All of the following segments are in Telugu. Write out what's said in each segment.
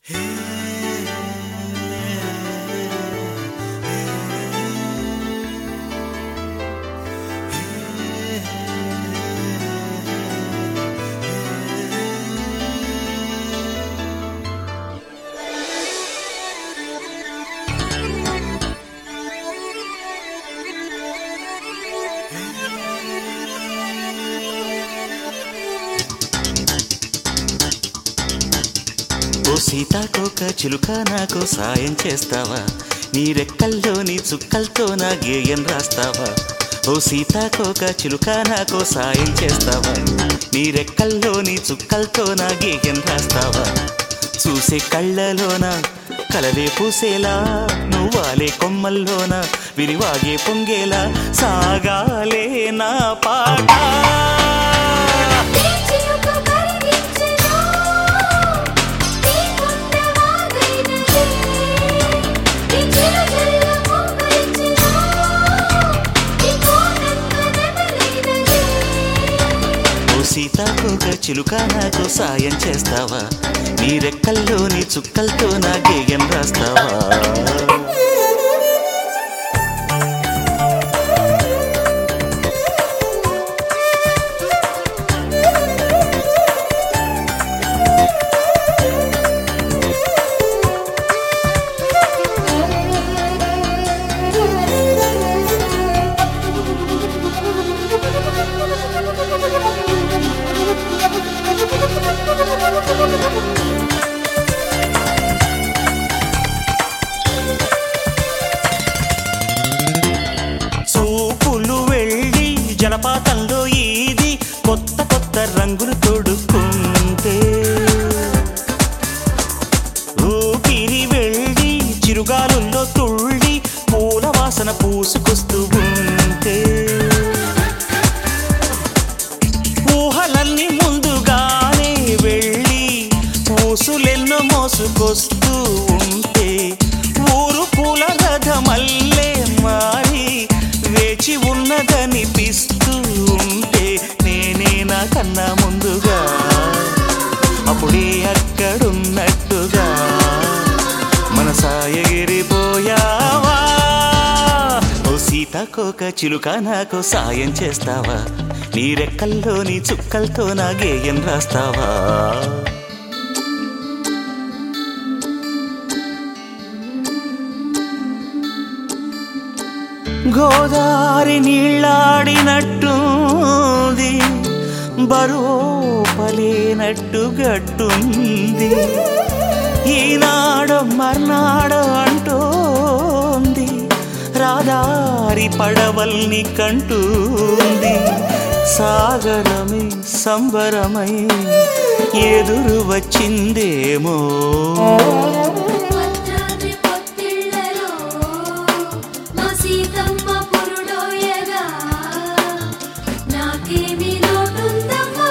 ఓ సీతాకోక చిలుక నాకు సాయం చేస్తావా నీ రెక్కల్లోని చుక్కలతో నా గేయం రాస్తావా ఓ సీతాకోక చిలుక నాకు సాయం చేస్తావా నీ రెక్కల్లోని చుక్కలతో నా గేయం రాస్తావా చూసే కళ్ళలోన కలవే పూసేలా నువ్వాలే కొమ్మల్లోన విరివాగే పొంగేలా సాగాలే నా పాట చిలుక కరిగించెను నీ గుండె వాగైనది నీ చిరుజల్ల మోకరించెను నీ కోనెంత నెమలైనది ఓ సీతాకోక చిలుక నాకు సాయం చేస్తావా నీ రెక్కల్లోని చుక్కలతో నా గేయం రాస్తావా చూపులు వెళ్ళి జలపాతంలో ఈది కొత్త కొత్త రంగులు తోడుకుంటే ఊపిరి వెళ్ళి చిరుగాలుల్లో తుళ్ళి పూల వాసన పూసుకొస్తూ ఉంటే ఊహలన్నీ ముందుగానే వెళ్ళి పూసులెన్నో మోసుకొస్తూ ఉంటే ఊరు పూల రథమల్లే మారి వేచి ఉన్నదనిపిస్తూ ఉంటే నేనే నా కన్నా ముందుగా అప్పుడే అక్కడున్నట్టుగా మనసాయగిరిపోయావా ఓ సీతాకోక చిలుక నాకు సాయం చేస్తావా నీ రెక్కల్లోని చుక్కలతో నా గేయం రాస్తావా గోదారి నీళ్ళాడినట్టుంది బరువోపలేనట్టు గట్టుంది ఈనాడు మర్నాడు అంటోంది రాదారి పడవల్ని కంటుంది సాగరమే సంబరమై ఎదురు వచ్చిందేమో భద్రాద్రి పొత్తిళ్లలో మా సీతమ్మ పురుడోయగా నాకేమి లోటుందమ్మా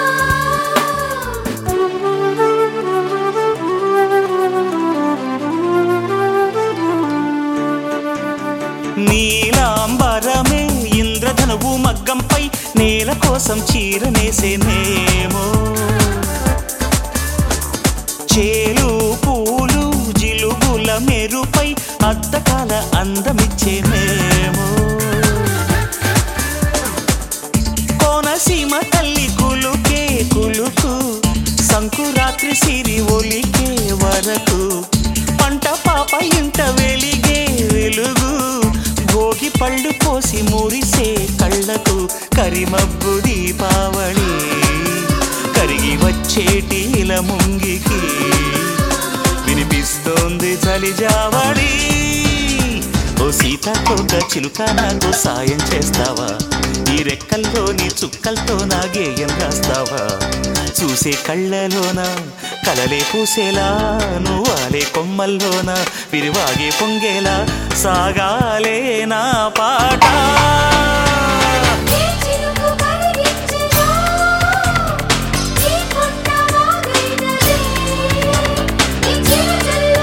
నీలాంబరమే ఇంద్రధనువు మగ్గంపై నేల కోసం చీరనేసేనేమో చేలు పూలు జిలుగుల మెరుపై అద్దకాల అందమిచ్చేనేమో కోనసీమ తల్లి కులుకే కులుకు సంకురాత్రి సిరి ఒలికే వరకు పంట పాప ఇంట వెలిగే వెలుగు భోగి పళ్ళు పోసి మురిసే కళ్ళకు కరిమబ్బు దీపావళి కరిగి వచ్చేటి ఇలా ముంగికి వినిపిస్తోంది చలిజావళి ఓ సీతాకోక చిలుక నాకు సాయం చేస్తావా ఈ రెక్కల్లోని చుక్కలతో నా గేయం రాస్తావా చూసే కళ్ళలోన కలలే పూసేలా నువ్వాలే కొమ్మల్లోన విరివాగే పొంగేలా సాగాలే నా పాట నీ చిలుక కరిగించెను నీ గుండె వాగైనది నీ చిరుజల్ల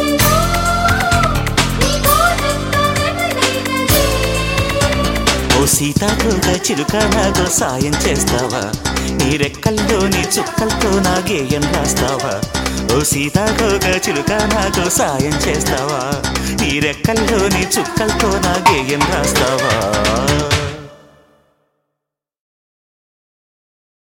మోకరించెను నీ కోనెంత నెమలైనది ఓ సీతాకోక చిలుక నాతో సాయం చేస్తావా నీ రెక్కల్లోని చుక్కలతో నా గేయం రాస్తావా ఓ సీతాకోక చిలుక నాతో సాయం చేస్తావా నీ రెక్కల్లోని చుక్కలతో నా గేయం రాస్తావా